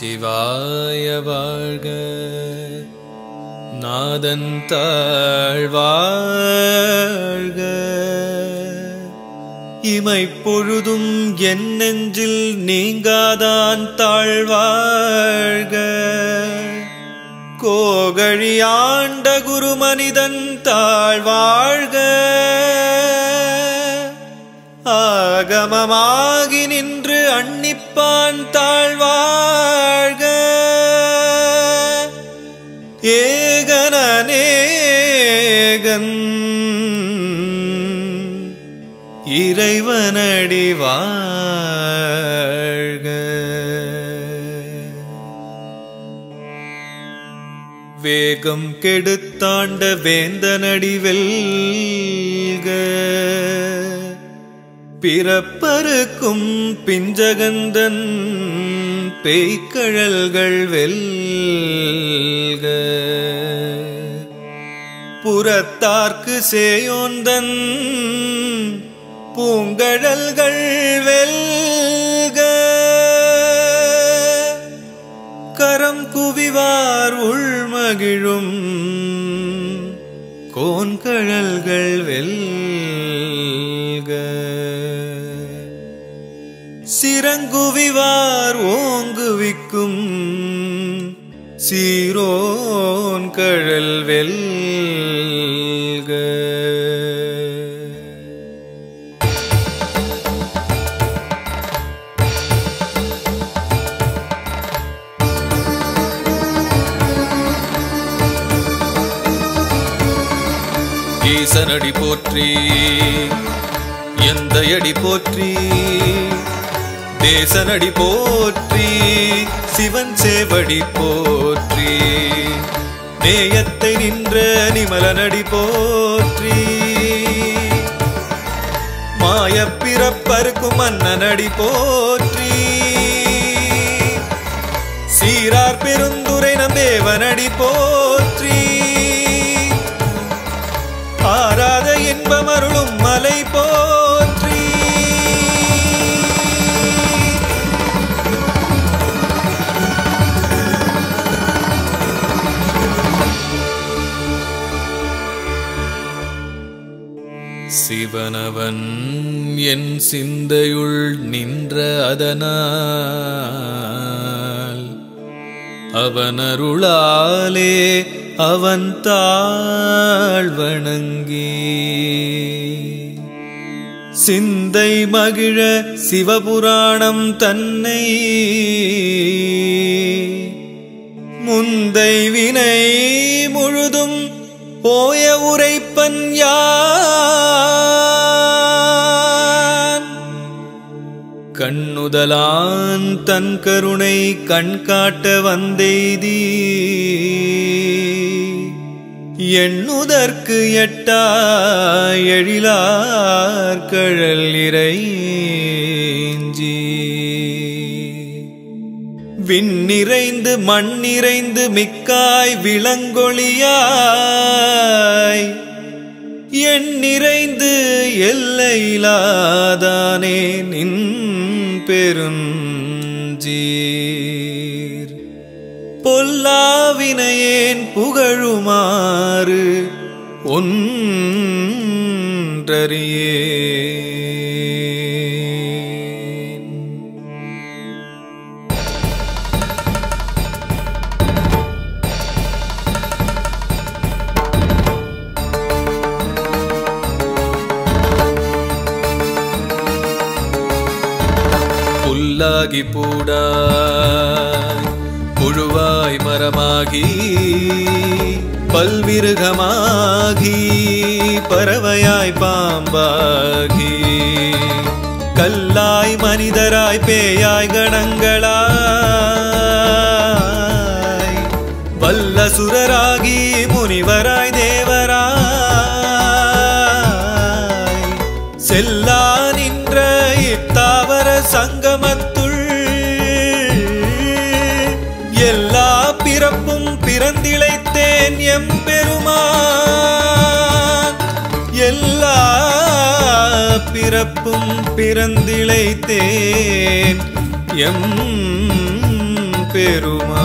நமச்சிவாய வாழ்க நாதன் தாழ்வாழ்க இமைப்பொழுதும் என் நெஞ்சில் நீங்காதான் தாழ்வாழ்க கோகழி ஆண்ட குரு மனிதன் தாழ்வாழ்க ஆகமமாகி நின்று அன்னிப்பான் தாழ்வாழ்க ஏகனேகன் இறைவனடி வாழ்க வேகம் கெடுத்தாண்ட வேந்தனடி வெல்க பிறப்பருக்கும் பிஞ்சகந்தன் பேய்க்கழல்கள் வெல்க புறத்தார்க்கு சேயோந்தன் பூங்கழல்கள் வெல்க கரம் குவிவார் உள்மகிழும் கோன்கழல்கள் வெல்க சிறங்குவிவார் ஓங்குவிக்கும் சீரோன் கழல் வெல்க ஈசனடி போற்றி எந்த அடி போற்றி தேசனடி போற்றி சிவன் சேவடி போற்றி நேயத்தை நின்ற நிமலனடி போற்றி மாயப் பிறப்பருக்கும் மன்னனடி போற்றி சீரார் பெருந்துரை நம் தேவனடி போற்றி ஆராத இன்பமருளும் மலை போற்றி சிவனவன் என் சிந்தையுள் நின்ற அதனால் அவன் அருளாலே அவன் தாழ்வணங்கி சிந்தை மகிழ சிவபுராணம் தன்னை முந்தை வினை முழுதும் போய உரைப்பன் யான் கண்ணுதலான் தன் கருணை கண் காட்ட வந்தெய்தி எண்ணுதற்கு எட்டா எழிலார் கழல் இறைஞ்சி விண்ணிறைந்து மண்ணிறைந்து மிக்காய் விளங்கொழியாய் என் நிறைந்து எல்லையிலாதானே நின் பெருஞ்சீர் பொல்லாவினையேன் புகழுமாறு ஒன்றறியேன் புல்லாகி பூடாய் புழுவாய் மரமாகி பல்விருகமாகி பறவையாய் பாம்பாகி கல்லாய் மனிதராய் பேயாய் கணங்களாய் வல்லசுரராகி முனிவராய் தேவராய் செல்லா நின்ற இத்தாவர சங்கமத்துள் எல்லா பிறப்பும் பிறந்திழைத்தேன் எம்பெருமான் எல்லா பிறப்பும் பிறந்திழைத்தேன் எம் பெருமா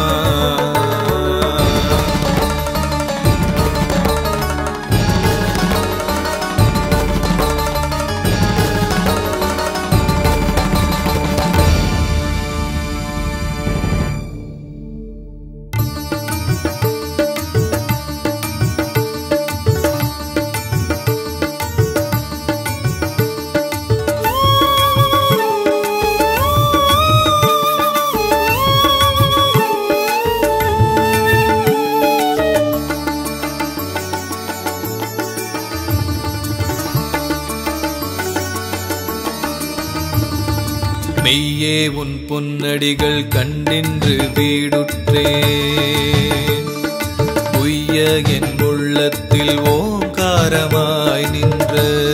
மெய்யே உன் பொன்னடிகள் கண்டின்று வீடுற்றேன் உய்ய என் உள்ளத்தில் ஓங்காரமாய் நின்ற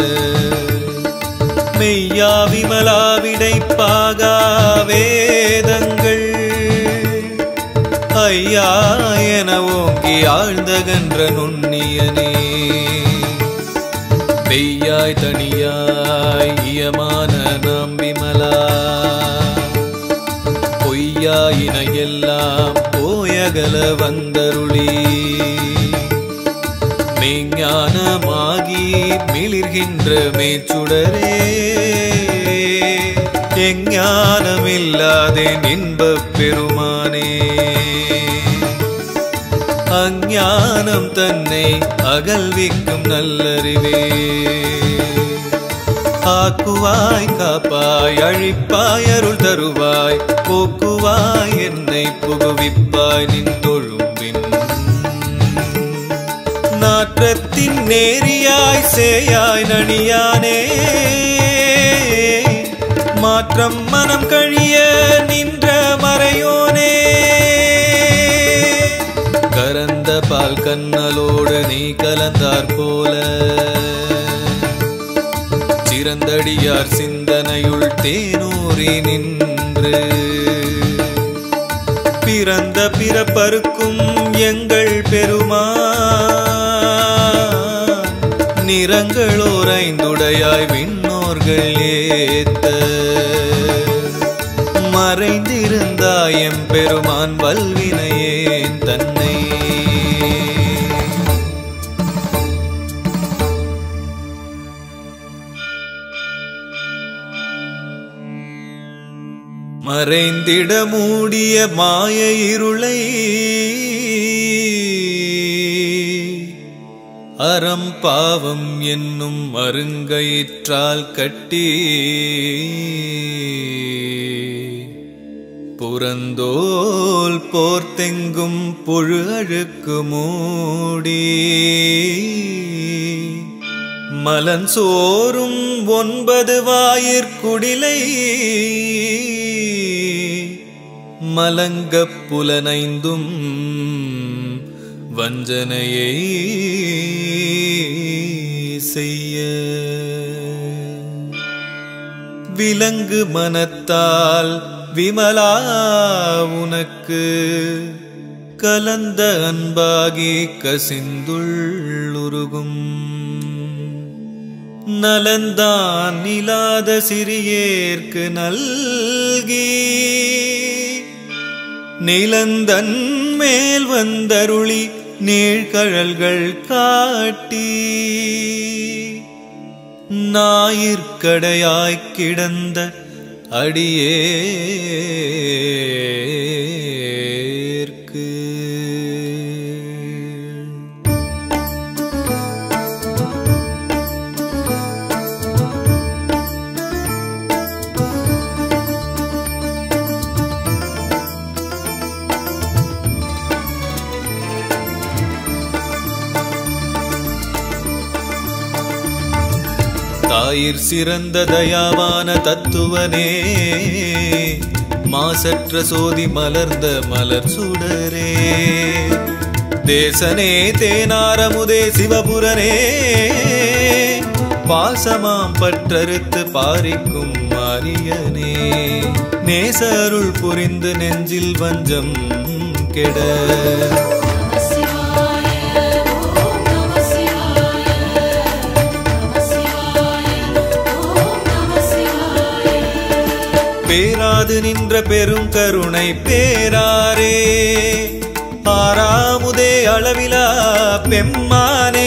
மெய்யா விமலாவிடைப்பாகா வேதங்கள் ஐயா என ஓங்கி ஆழ்ந்தகன்ற நுண்ணியனே மெய்யாய் தனியாய் இயமான நாம் விமலா பொய்யாயின எல்லாம் போயகல வந்தருளி மெய்ஞானமாகி மிளிர்கின்ற மேச்சுடரே எஞ்ஞானமில்லாதே இன்பப் பெருமானே அஞ்ஞானம் தன்னை அகல்விக்கும் நல்லறிவே ஆக்குவாய் காப்பாய் அழிப்பாய் அருள் தருவாய் போக்குவாய் என்னை புகுவிப்பாய் நின் தொழும்பின் நாற்றத்தின் நேரியாய் சேயாய் நணியானே மாற்றம் மனம் கழிய நின்ற மறையோனே கரந்த பால் கண்ணலோடு நீ கலந்தார் போல சிறந்தடியார் சிந்தனையுள் தேனூறி நின்று பிறந்த பிறப்பருக்கும் எங்கள் பெருமா நிறங்களோர் ஐந்துடையாய் விண்ணோர்கள் ஏத்த மறைந்திருந்தாயம் பெருமான் வல்வினையேன் தன்னை மறைந்திட மூடிய மாய இருளை அறம் பாவம் என்னும் மருங்கயிற்றால் கட்டி புறந்தோல் போர்த்தெங்கும் புழு அழுக்கு மூடி மலன் சோறும் ஒன்பது வாயிற்குடிலை மலங்கப் புலனைந்தும் வஞ்சனையை செய்ய விலங்கு மனத்தால் விமலா உனக்கு கலந்த அன்பாகி கசிந்துள்ளுருகும் நலந்தான் இல்லாத சிறியேற்கு நல்கி நிலந்தன் மேல் வந்தருளி நீழ்கழல்கள் காட்டி ஞாயிற்கடையாய்க் கிடந்த அடியேற்கு தாயிற் சிறந்த தயாவான தத்துவனே மாசற்ற சோதி மலர்ந்த மலர் சுடரே தேசனே தேனாரமுதே சிவபுரனே பாசமாம் பற்றறுத்து பாரிக்கும் மாரியனே நேசருள் புரிந்து நெஞ்சில் வஞ்சம் கெட பேராது நின்ற பெரும் கருணை பேராரே ஆறாமுதே அளவிலா பெம்மானே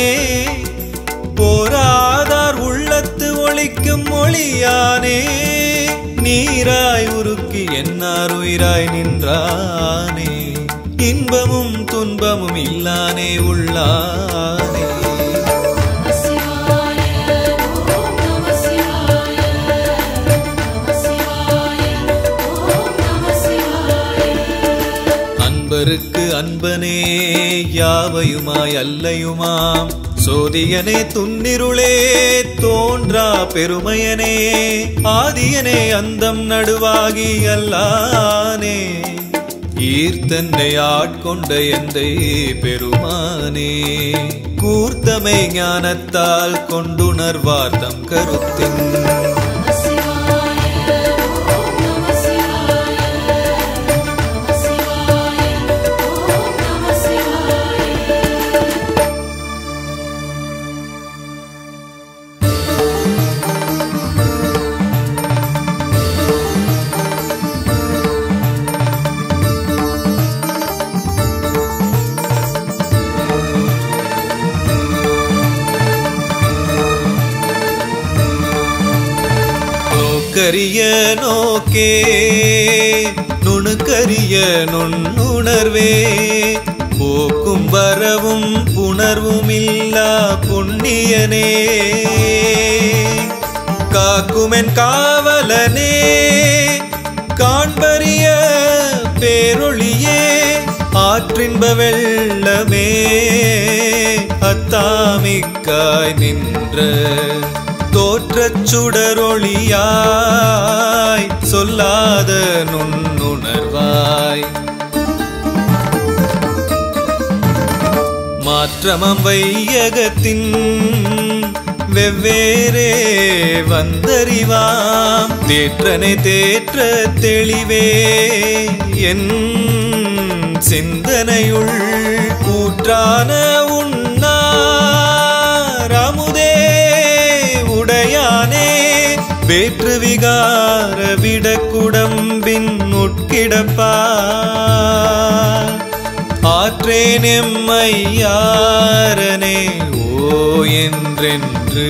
போராதார் உள்ளத்து ஒளிக்கும் மொழியானே நீராய் உருக்கி என்னார் உயிராய் நின்றானே இன்பமும் துன்பமும் இல்லானே உள்ளானே நமசிவாய ஓம் நமசிவாய நமசிவாய ஓம் நமசிவாய அன்பருக்கு அன்பனே யாவையுமாய் அல்லையுமாம் சோதியனே துன்னிருளே தோன்றா பெருமையனே ஆதியனே அந்தம் நடுவாகி அல்லானே ஈர்த்தன்னை ஆட்கொண்ட எந்தை பெருமானே கூர்த்தமை ஞானத்தால் கொண்டுணர்வார் தம் கருத்தின் நமசிவாய ஓம் நமசிவாய நமசிவாய ஓம் நமசிவாய நோக்கரிய நோக்கே நுணுக்கரிய நுண்ணுணர்வே போக்கும் வரவும் புணர்வும் இல்லா புண்ணியனே காக்குமென் காவலனே காண்பரிய பேரொளியே ஆற்றின்ப வெள்ளமே அத்தாமிக்காய் நின்ற தோற்றச் சுடரொளியாய் சொல்லாத நுண்ணுணர்வாய் மாற்றமம் வையகத்தின் வெவ்வேறே வந்தறிவாம் தேற்றனை தேற்ற தெளிவே என் சிந்தனையுள் கூற்றான உண்ணாரமுதே உடையானே வேற்று விகார விடக்குடம்பின் உட்கிடப்பா ஆற்றேன் எம்மையாரனே ஓ என்றென்று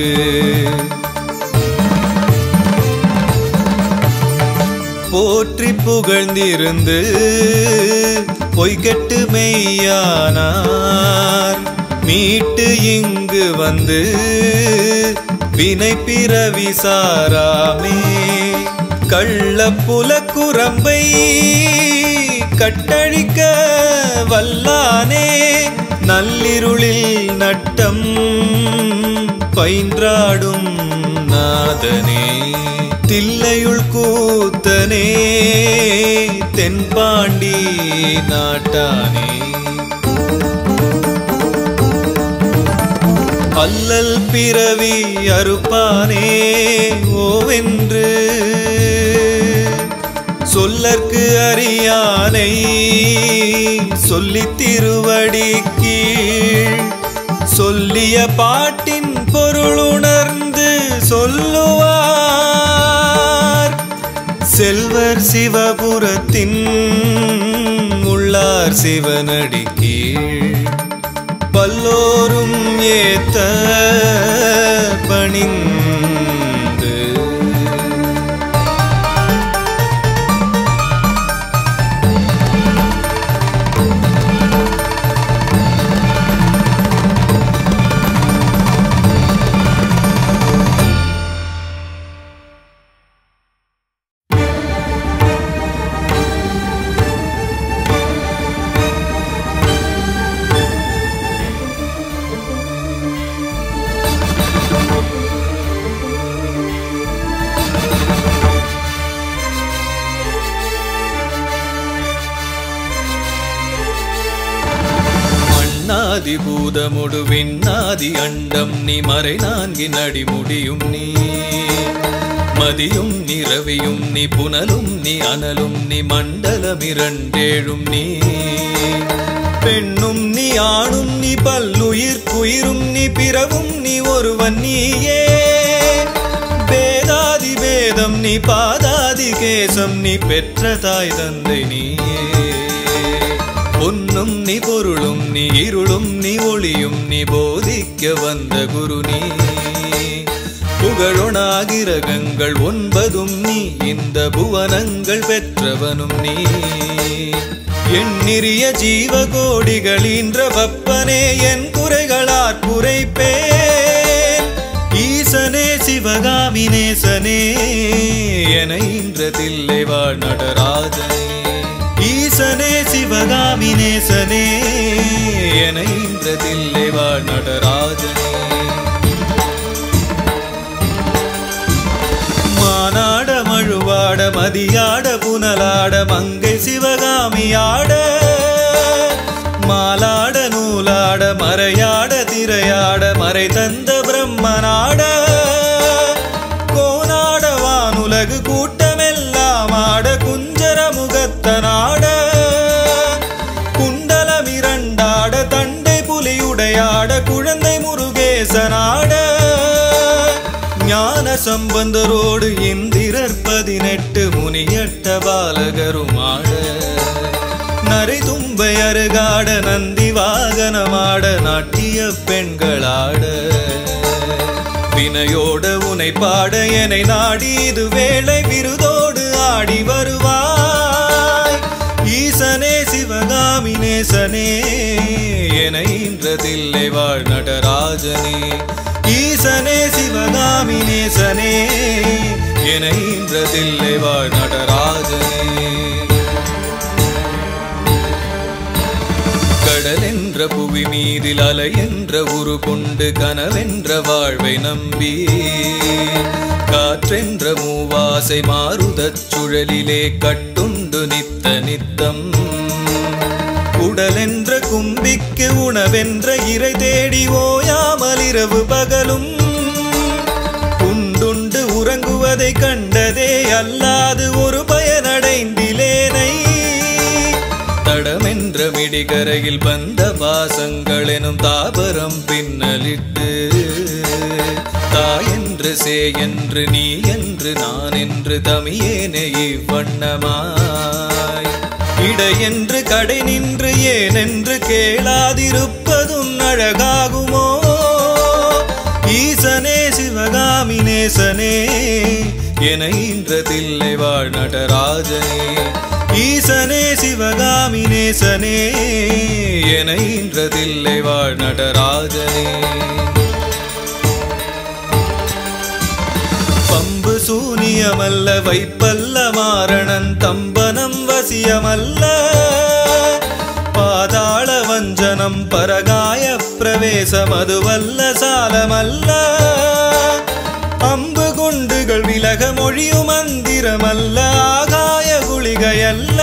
போற்றி புகழ்ந்திருந்து பொய்கட்டு மெய்யானார் மீட்டு இங்கு வந்து வினை பிறவி சாராமே கள்ள புலக்குரம்பை கட்டழிக்க வல்லானே நள்ளிருளில் நட்டம் பயின்றாடும் நாதனே தில்லையுள் கூத்தனே தென்பாண்டி நாட்டானே அல்லல் பிறவி அறுப்பானே ஓவென்று சொல்லற்கு அறியானை சொல்லித் திருவடி கீழ் சொல்லிய பாட்டின் பொருளுணர்ந்து சொல்லுவார் செல்வர் சிவபுரத்தின் உள்ளார் சிவனடி கீழ் பல்லோரும் ஏத்த பணிந்து மண்ணாதி பூதமுடு விண்ணாதி அண்டம் நீ மறை நான்கின் அடி முடியும் நீ மதியும் நிறவியும் நீ புனலும் நீ அனலும் நீ மண்டலம் இரண்டேழும் நீ பெண்ணும் நீ ஆணும் நீ பல்லுயிர் குயிரும் நீ பிறவும் நீ ஒருவன் நீயே பேதாதி பேதம் நீ பாதாதி உபதேசம் நீ பெற்ற தாய் தந்தை நீயே பொன்னும் நீ பொருளும் நீ இருளும் நீ ஒளியும் நீ போதிக்க வந்த குரு நீ புகழொணாகிரகங்கள் ஒன்பதும் நீ இந்த புவனங்கள் பெற்றவனும் நீ எண்ணிறிய ஜீவகோடிகளீன்ற வப்பனே என் குறைகளாற் குறைப்பேன் ஈசனே சிவகாமி நேசனே என இன்றதில்லை வாழ் நடராஜனே ஈசனே சிவகாமி நேசனே என இன்றதில்லை வாழ் நடராஜனே மானாட மழுவாட மதியாட புனலாட மங்கை சிவகாமியாட மாலாட நூலாட மறையாட திரையாட மறை தந்த பிரம்மனாட கோனாட வானுலகு கூட்டமெல்லாம் ஆட குஞ்சர முகத்தனாட குண்டலம் இரண்டாட தண்டை புலியுடையாட குழந்தை முருகேசனாட ஞான சம்பந்தரோடு இந்திரர் பதினெட்டு முனியட்ட பாலகருமாட நரை தும்பை அருகாட நந்தி வாகனமாட நாட்டிய பெண்களாட வினையோட உனை பாட எனை நாடி இது வேளை விருதோடு ஆடி வருவாய் ஈசனே சிவகாமி நேசனே என இன்றதில்லை வாழ் நடராஜனே ஈசனே சிவகாமி நேசனே என இன்றதில்லை வாழ் நடராஜனே கடல் என்ற புவி மீதில் அலை என்ற உரு கொண்டு கனவென்ற வாழ்வை நம்பி காற்றென்ற மூவாசை மாறுதச் சுழலிலே கட்டுண்டு நித்த நித்தம் உடலென்ற கும்பிக்கு உணவென்ற இறை தேடி ஓயாமல் இரவு பகலும் உண்டுண்டு உறங்குவதை கண்டதே அல்லாது ஒரு பயனடைந்திலேனை தடமென்ற மிடிகரையில் வந்த பாசங்கள் எனும் தாபரம் பின்னலிட்டு தாயென்று சே என்று நீ என்று நான் என்று தமியேனே இவ்வண்ணமாய் இடையென்று கடை நின்று ஏனென்று கேளாதிருப்பதும் அழகாகுமோ ஈசனே சிவகாமி நேசனே என இன்றதில்லை வாழ் நடராஜனே ஈசனே சிவகாமி நேசனே என இன்றதில்லை வாழ் நடராஜனே பம்பு சூனியமல்ல வைப்பல்ல மாரணன் தம்பனம் வசியமல்ல பாதாள வஞ்சனம் பரகாய பிரவேசம் அதுவல்ல சாலமல்ல அம்பு குண்டுகள் விலக மொழியும் மந்திரமல்ல ஆகாய குளிகையல்ல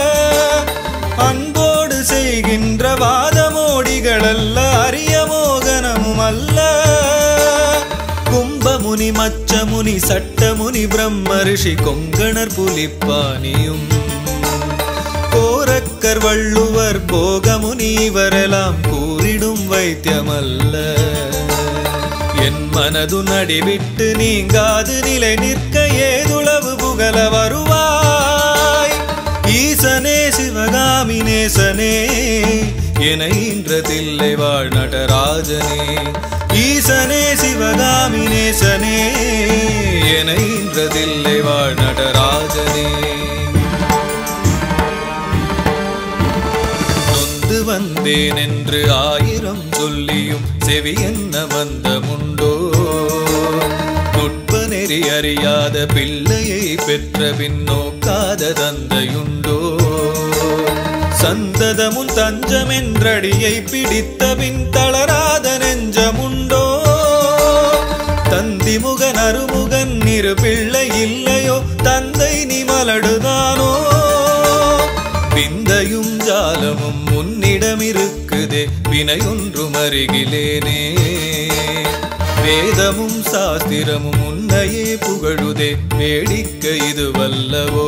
அன்போடு செய்கின்ற வாதமோடிகளல்ல அரிய மோகனமும் அல்ல கும்பமுனி மச்சமுனி சட்டமுனி பிரம்ம ரிஷி கொங்கணர் புலிப்பானியும் கோரக்கர் வள்ளுவர் போகமுனி இவரெல்லாம் கூறிடும் வைத்தியமல்ல என் மனது நடிவிட்டு நீங்காது நிலை நிற்க ஏதுளவு புகழ வருவாய் ஈசனே சிவகாமி நேசனே என இன்றதில்லை வாழ் நடராஜனே ஈசனே சிவகாமி நேசனே என இன்றதில்லை வாழ் நடராஜனே நொந்து வந்தேன் என்று ஆயிரம் சொல்லியும் செவி என்ன வந்தமுண்டோ நுட்ப நெறி அறியாத பிள்ளையை பெற்ற பின் நோக்காத தந்தையுண்டோ சந்ததமும் தஞ்சமென்றடியை பிடித்த பின் தளராத நெஞ்சமுண்டோ தந்தி முகன் அருமுகன் இரு பிள்ளை இல்லையோ தந்தை நீ மலடுதானோ விந்தையும் ஜாலமும் உன்னிடம் இருக்குதே வினையொன்றும் அருகிலேனே வேதமும் சாஸ்திரமும் உன்னையே புகழுதே வேடிக்கை இது வல்லவோ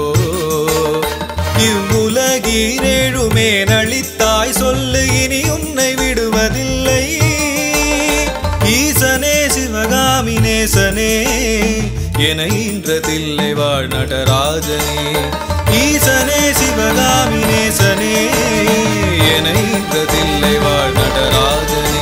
இவ்வுலகீரேழுமே நளித்தாய் சொல்லு இனி உன்னை விடுவதில்லை ஈசனே சிவகாமி நேசனே என ஈன்றதில்லை வாழ் நடராஜனே ஈசனே சிவகாமி நேசனே என ஈன்றதில்லை வாழ் நடராஜனே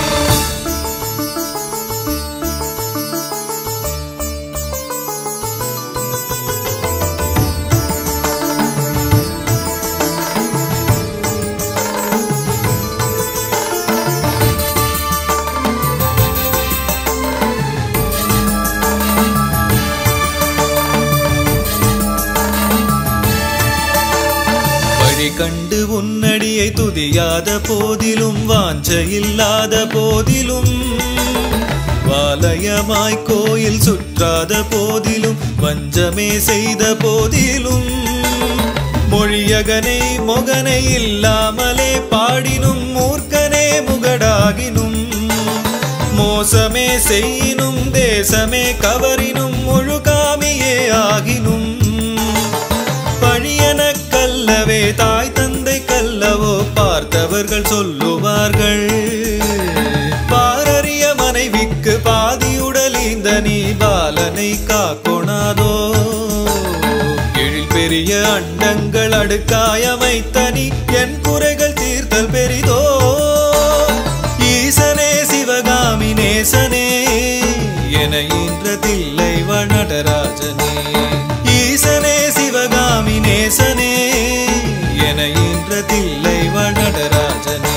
வழி கண்டு உன்னடியை துதியாத போதிலும் வாஞ்ச இல்லாத போதிலும் வாலயமாய் கோயில் சுற்றாத போதிலும் வஞ்சமே செய்த போதிலும் மொழியகனை மொகனை இல்லாமலே பாடினும் மூர்க்கனே முகடாகினும் மோசமே செய்யினும் தேசமே கவரினும் முழுகாமியே ஆகினும் பழியன கல்லவே தாய் தந்தை கல்லவோ பார்த்தவர்கள் சொல்லுவார்கள் பாரறிய மனைவிக்கு பாதியுடல் இந்த நீ பாலனை காக்கொணாதோ எழில் பெரிய அண்டங்கள் அடுக்காயமைத்த நீ என் குறைகள் தீர்த்தல் பெரிதோ ஈசனே சிவகாமி நேசனே என ஈன்றதில்லை வனடராஜனே ஈசனே சிவகாமி நேசனே என ஈன்றதில்லை வனடராஜனே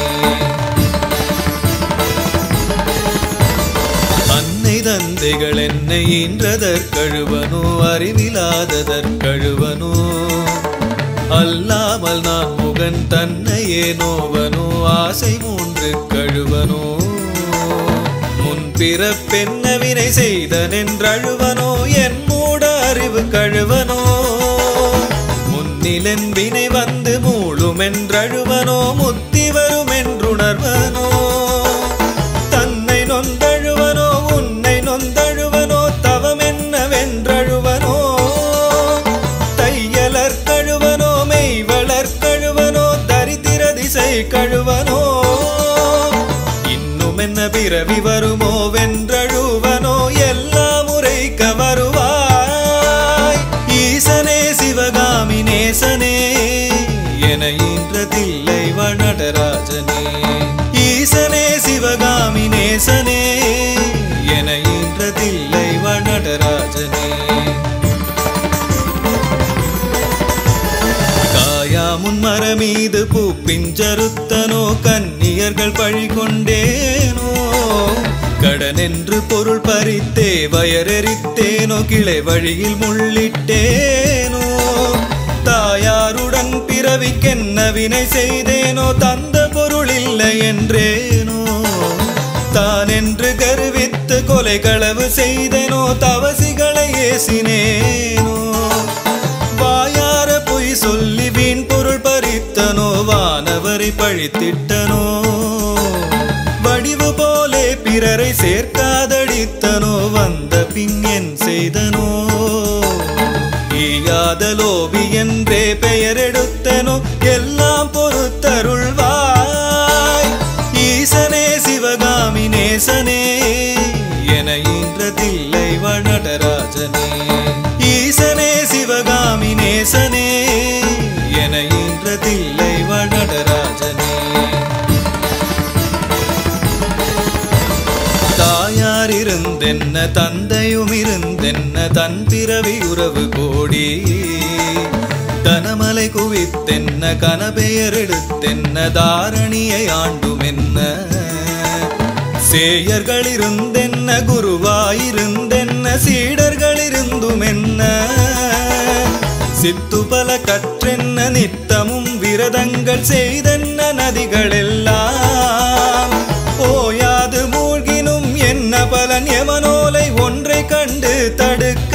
அன்னை தந்தைகள் என்னை ஈன்றதற்கழுவனோ அறிவிலாததற்கழுவனோ அல்லாமல் நான் முகன் தன்னையே நோவனோ ஆசை மூன்று கழுவனோ முன்பிறப்பென்ன வினை செய்தனென்றழுவனோ என் மூட அறிவு கழுவனோ முன்னிலன் வினை வந்து மூழுமென்றழுவனோ முத்தி வருமென்றுணர்வனோ தன்னை நொந்தழுவனோ உன்னை நொந்தழுவனோ தவமென்னவென்றழுவனோ தையலர் கழுவனோ மெய்வளர் கழுவனோ தரித்திர திசை கழுவனோ இன்னும் என்ன பிறவி வருமோ வென்றழுவனோ எல்லா முறைக்க வருவாய் ஈசனே சிவகாமி நேசனே என ஈன்றதில்லை வனடராஜனே ஈசனே சிவகாமி நேசனே என ஈன்றதில்லை வனடராஜனே காயாமுன் மரமீது பூப்பிஞ்சருத்தனோ கன்னியர்கள் பழி கொண்டேனோ கடனென்று பொருள் பறித்தே வயரெறித்தேனோ கிளை வழியில் முள்ளிட்டேனோ தாயாருடன் பிறவிக்கென்ன வினை செய்தேனோ தந்த பொருள் இல்லை என்றேனோ தான் என்று கருவித்து கொலை களவு செய்தேனோ தவசிகளை ஏசினேனோ வாயார பொய் சொல்லி வீண் பொருள் பறித்தனோ வானவரை பழித்திட்டனோ வடிவு போலே பிறரை சேர்க்காதடித்தனோ வந்த பின் என் செய்தனோ ஈயாத லோபி என்றே பெயரெடுத்தனோ எல்லாம் பொறுத்தருள்வாய் ஈசனே சிவகாமி நேசனே என ஈன்றதில்லை வனடராஜனே ஈசனே சிவகாமி நேசனே என ஈன்றதில்லை வனடராஜனே தாயார் இருந்தென்ன தந்தையும் இருந்தென்ன தன் பிறவி உறவு கோடி தனமலை குவித்தென்ன கனபெயர் எடுத்தென்ன தாரணியை ஆண்டும் என்ன சேயர்கள் இருந்தென்ன குருவாயிருந்தென்ன சீடர்கள் இருந்தும் என்ன சித்து பல கற்றென்ன நித்தமும் விரதங்கள் செய்தென்ன நதிகள் எல்லாம் ஓயாது மூழ்கினும் என்ன பலன் எமனோலை ஒன்றை கண்டு தடுக்க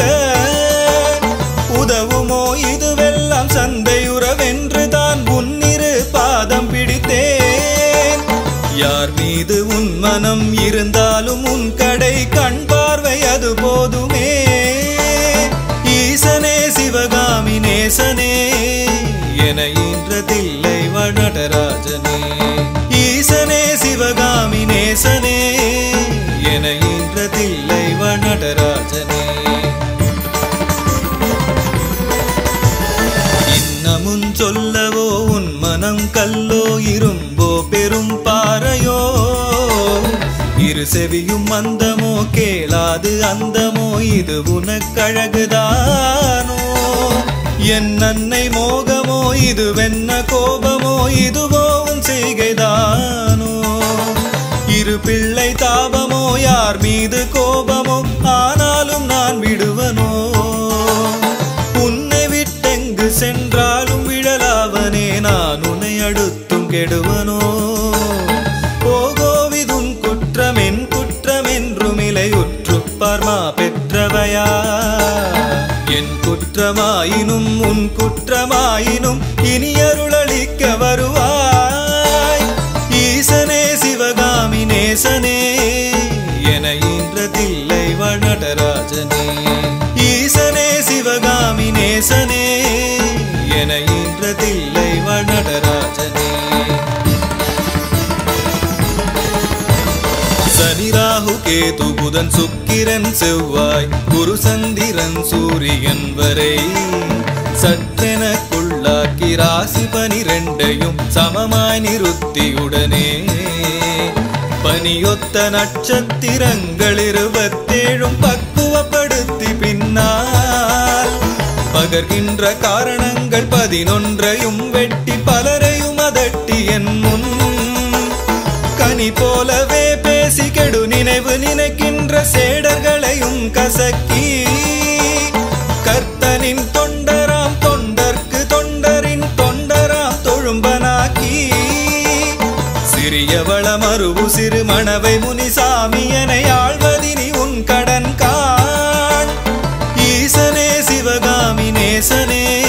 உதவுமோ இதுவெல்லாம் சந்தையுறவென்று தான் உன்னிரு பாதம் பிடித்தேன் யார் மீது உன் மனம் இருந்தாலும் உன் கடை கண் பார்வை அது போதுமே ஈசனே சிவகாமி நேசனே என ஈன்றதில்லை வனடராஜனே ஈசனே சிவகாமி நேசனே என ஈன்றதில்லை வனடராஜனே இரு செவியும் அந்தமோ கேளாது அந்தமோ இது உனக்கழகுதானோ என் அன்னை மோகமோ இது வெண்ண கோபமோ இதுவோ உன் செய்கைதானோ இரு பிள்ளை தாபமோ யார் மீது கோபமோ ஆனாலும் நான் விடுவனோ உன்னை விட்டெங்கு சென்றாலும் விழலாவனே நான் உன்னை அடுத்தும் கெடுவனோ போகோவிதுன் குற்றம் என் குற்றம் என்றும் இலை உற்று பார்மா பெற்றவையா என் குற்றமாயினும் உன் குற்றமாயினும் இனி அருளளிக்க வருவாய் ஈசனே சிவகாமி நேசனே என ஈன்றதில்லை வனடராஜனே ஈசனே சிவகாமி நேசனே என ஈன்றதில்லை வனடராஜனே சனி ராகு கேது புதன் சுக்கிரன் செவ்வாய் குரு சந்திரன் சூரியன் வரை சற்றெனக்குள்ளாக்கி ராசி பனிரெண்டையும் சமமாய் நிறுத்தியுடனே பனியொத்த நட்சத்திரங்கள் இருபத்தேழும் பக்குவப்படுத்தி பின்னால் பகர்கின்ற காரணங்கள் பதினொன்றையும் வெட்டி பலரையும் அதட்டி என் முன் கனி போலவே பேசி கெடு நினைவு நினைக்கின்ற சேடர்களையும் கசக்கி கர்த்தனின் தொண்டராம் தொண்டர்க்கு தொண்டரின் தொண்டராம் தொழும்பனாக்கி சிறியவள மறுவு சிறு மணவை முனிசாமியனை ஆழ்வதினி உன் கடன் காண் ஈசனே சிவகாமி நேசனே